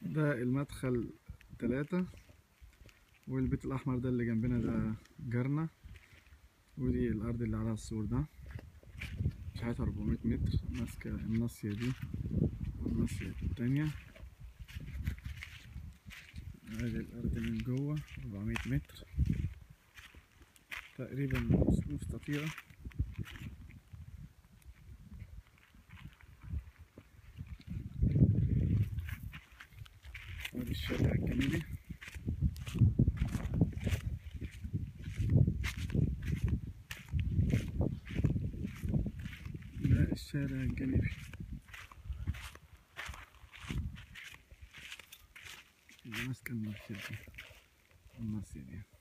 ده المدخل تلاتة والبيت الأحمر ده اللي جنبنا ده جارنا ودي الأرض اللي عليها السور ده مساحتها 400 متر ماسكة الناصية دي والناصية التانية ادي الأرض من جوه 400 متر تقريبا مستطيلة وادي الشارع الجانبي ده الشارع الجانبي اللي ماسكة الناصية دي الناصية دي